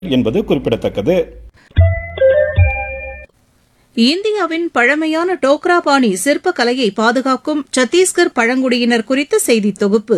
என்பது குறிப்பிடத்தக்கது இந்தியாவின் பழமையான டோக்ரா பாணி சிற்ப கலையை பாதுகாக்கும் சத்தீஸ்கர் பழங்குடியினர் குறித்த செய்தி தொகுப்பு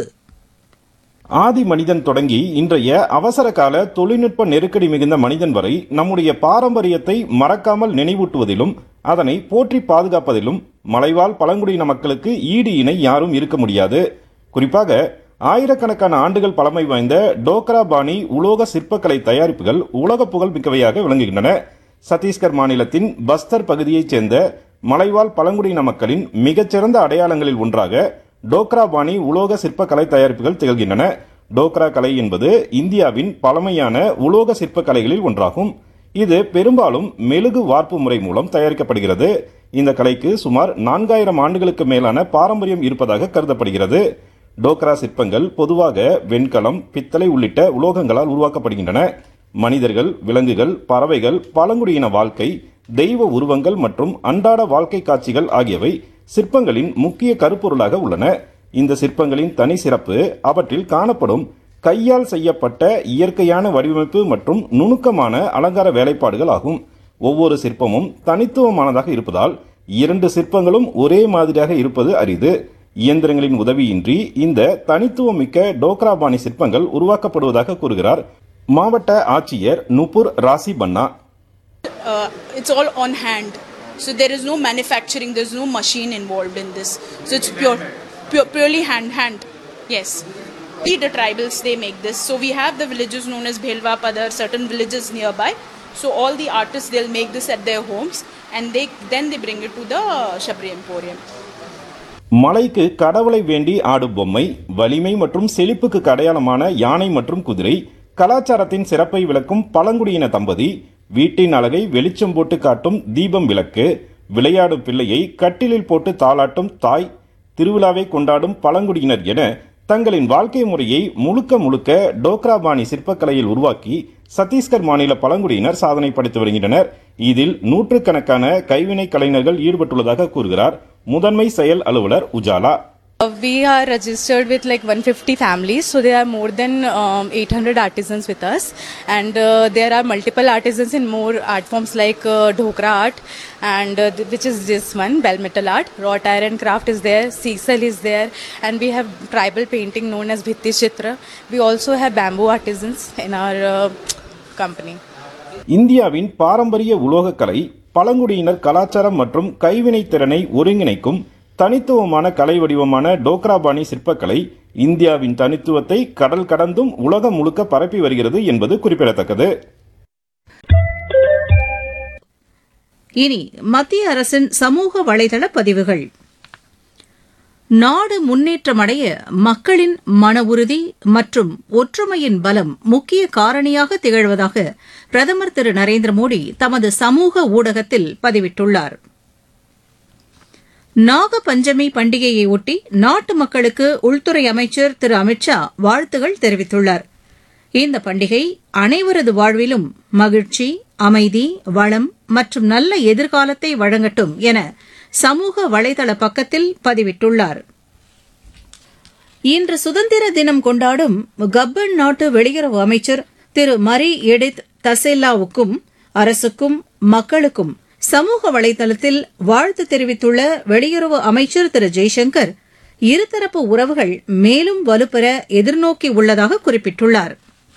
ஆதி மனிதன் தொடங்கி இன்றைய அவசர கால தொழில்நுட்ப நெருக்கடி மிகுந்த மனிதன் வரை நம்முடைய பாரம்பரியத்தை மறக்காமல் நினைவூட்டுவதிலும் அதனை போற்றி பாதுகாப்பதிலும் மலைவாழ் பழங்குடியின மக்களுக்கு ஈடு இணை யாரும் இருக்க முடியாது குறிப்பாக ஆயிரக்கணக்கான ஆண்டுகள் பழமை வாய்ந்த டோக்ரா பாணி உலோக சிற்பக்கலை தயாரிப்புகள் உலக புகழ் மிக்கவையாக விளங்குகின்றன சத்தீஸ்கர் மாநிலத்தின் பஸ்தர் பகுதியைச் சேர்ந்த மலைவாழ் பழங்குடியின மக்களின் மிகச்சிறந்த அடையாளங்களில் ஒன்றாக டோக்ரா பாணி உலோக சிற்பக்கலை தயாரிப்புகள் திகழ்கின்றன டோக்ரா கலை என்பது இந்தியாவின் பழமையான உலோக சிற்பக்கலைகளில் ஒன்றாகும் இது பெரும்பாலும் மெழுகு வார்ப்பு முறை மூலம் தயாரிக்கப்படுகிறது இந்த கலைக்கு சுமார் நான்காயிரம் ஆண்டுகளுக்கு மேலான பாரம்பரியம் இருப்பதாக கருதப்படுகிறது டோக்ரா சிற்பங்கள் பொதுவாக வெண்கலம் பித்தளை உள்ளிட்ட உலோகங்களால் உருவாக்கப்படுகின்றன மனிதர்கள் விலங்குகள் பறவைகள் பழங்குடியின வாழ்க்கை தெய்வ உருவங்கள் மற்றும் அன்றாட வாழ்க்கை காட்சிகள் ஆகியவை சிற்பங்களின் முக்கிய கருப்பொருளாக உள்ளன இந்த சிற்பங்களின் தனி சிறப்பு அவற்றில் காணப்படும் கையால் செய்யப்பட்ட இயற்கையான வடிவமைப்பு மற்றும் நுணுக்கமான அலங்கார வேலைப்பாடுகள் ஆகும் ஒவ்வொரு சிற்பமும் தனித்துவமானதாக இருப்பதால் இரண்டு சிற்பங்களும் ஒரே மாதிரியாக இருப்பது அரிது இயந்திரங்களின் உதவியின்றி இந்த தனித்துவமிக்க டோக்ராபாணி சிற்பங்கள் உருவாக்கப்படுவதாக கூறுகிறார் மாவட்ட ஆட்சியர் நுபுர் ராசி பன்னா uh, it's all on hand. So there is no manufacturing, there's no machine involved in this. So it's pure, pure purely hand hand. Yes. See the tribals they make this. So we have the villages known as Bhelwa Padar, certain villages nearby. So all the artists they'll make this at their homes and they then they bring it to the Shabri Emporium. மலைக்கு கடவுளை வேண்டி ஆடும் பொம்மை வலிமை மற்றும் செழிப்புக்கு அடையாளமான யானை மற்றும் குதிரை கலாச்சாரத்தின் சிறப்பை விளக்கும் பழங்குடியின தம்பதி வீட்டின் அழகை வெளிச்சம் போட்டு காட்டும் தீபம் விளக்கு விளையாடும் பிள்ளையை கட்டிலில் போட்டு தாளாட்டும் தாய் திருவிழாவை கொண்டாடும் பழங்குடியினர் என தங்களின் வாழ்க்கை முறையை முழுக்க முழுக்க டோக்ராபாணி சிற்பக்கலையில் உருவாக்கி சத்தீஸ்கர் மாநில பழங்குடியினர் சாதனை படைத்து வருகின்றனர் இதில் நூற்றுக்கணக்கான கைவினை கலைஞர்கள் ஈடுபட்டுள்ளதாக கூறுகிறார் முதன்மை செயல் அலுவலர் Ujala Uh, We are registered with like 150 families, so there are more than um, 800 artisans with us, and uh, there are multiple artisans in more art forms like uh, dhokra art, and uh, th- which is this one, bell metal art. Wrought iron craft is there, sisal is there, and we have tribal painting known as bhitti chitra. We also have bamboo artisans in our uh, company. இந்தியாவின் பாரம்பரிய உலோகக்கலை பழங்குடியினர் கலாச்சாரம் மற்றும் கைவினைத் திறனை ஒருங்கிணைக்கும் தனித்துவமான கலை வடிவமான டோக்ராபாணி சிற்பக்கலை இந்தியாவின் தனித்துவத்தை கடல் கடந்தும் உலகம் முழுக்க பரப்பி வருகிறது என்பது குறிப்பிடத்தக்கது இனி மத்திய அரசின் சமூக வலைதள பதிவுகள் நாடு முன்னேற்றமடைய மக்களின் மன உறுதி மற்றும் ஒற்றுமையின் பலம் முக்கிய காரணியாக திகழ்வதாக பிரதமர் திரு நரேந்திர மோடி தமது சமூக ஊடகத்தில் பதிவிட்டுள்ளார் நாக பஞ்சமி பண்டிகையையொட்டி நாட்டு மக்களுக்கு உள்துறை அமைச்சர் திரு அமித்ஷா வாழ்த்துகள் தெரிவித்துள்ளார் இந்த பண்டிகை அனைவரது வாழ்விலும் மகிழ்ச்சி அமைதி வளம் மற்றும் நல்ல எதிர்காலத்தை வழங்கட்டும் என சமூக வலைதள பக்கத்தில் பதிவிட்டுள்ளார் இன்று சுதந்திர தினம் கொண்டாடும் கப்பன் நாட்டு வெளியுறவு அமைச்சர் திரு மரி எடித் தசேல்லாவுக்கும் அரசுக்கும் மக்களுக்கும் சமூக வலைதளத்தில் வாழ்த்து தெரிவித்துள்ள வெளியுறவு அமைச்சர் திரு ஜெய்சங்கர் இருதரப்பு உறவுகள் மேலும் வலுப்பெற எதிர்நோக்கி உள்ளதாக குறிப்பிட்டுள்ளார்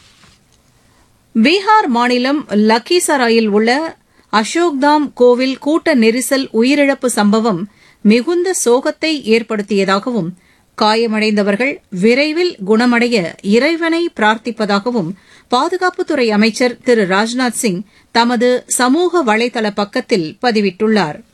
பீகார் மாநிலம் லக்கிசராயில் உள்ள அசோக்தாம் கோவில் கூட்ட நெரிசல் உயிரிழப்பு சம்பவம் மிகுந்த சோகத்தை ஏற்படுத்தியதாகவும் காயமடைந்தவர்கள் விரைவில் குணமடைய இறைவனை பிரார்த்திப்பதாகவும் பாதுகாப்புத்துறை அமைச்சர் திரு ராஜ்நாத் சிங் தமது சமூக வலைதள பக்கத்தில் பதிவிட்டுள்ளார்